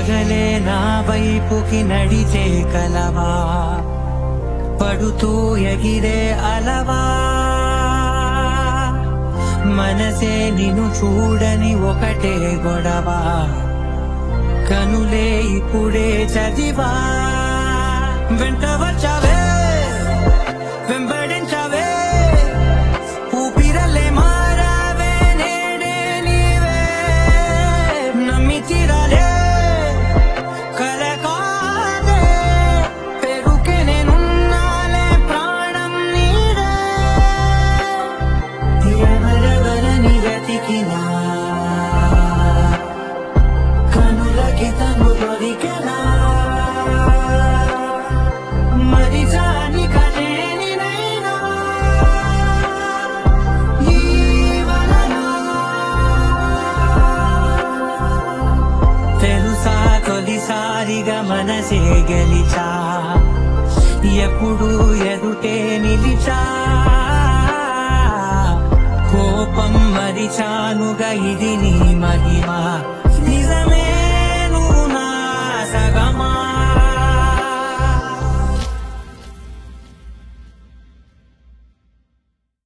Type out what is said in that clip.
పగలే నా వైపుకి నడిచే కలవా పడుతూ ఎగిరే అలవా మనసే నిన్ను చూడని ఒకటే గొడవ కనులే ఇప్పుడే చదివా వెంట వచ్చావే వెంబడించావే ఊపిరలే మారావే నేడే నీవే నమ్మి తీరాలే కల కాదే పెరుకే నేనున్నాలే ప్రాణం నీడే ఎవరెవరని వెతికినా కనులకి తను దొరికెనా మరి జాని కలేనినైనా ఈ వలన తెలుసా తొలిసారిగా మనసే గెలిచా ఎప్పుడు ఎదుటే నిలిచా కోపం మరిచానుగా ఇది నీ మహిమ నిజమే నువ్వు నా సగమా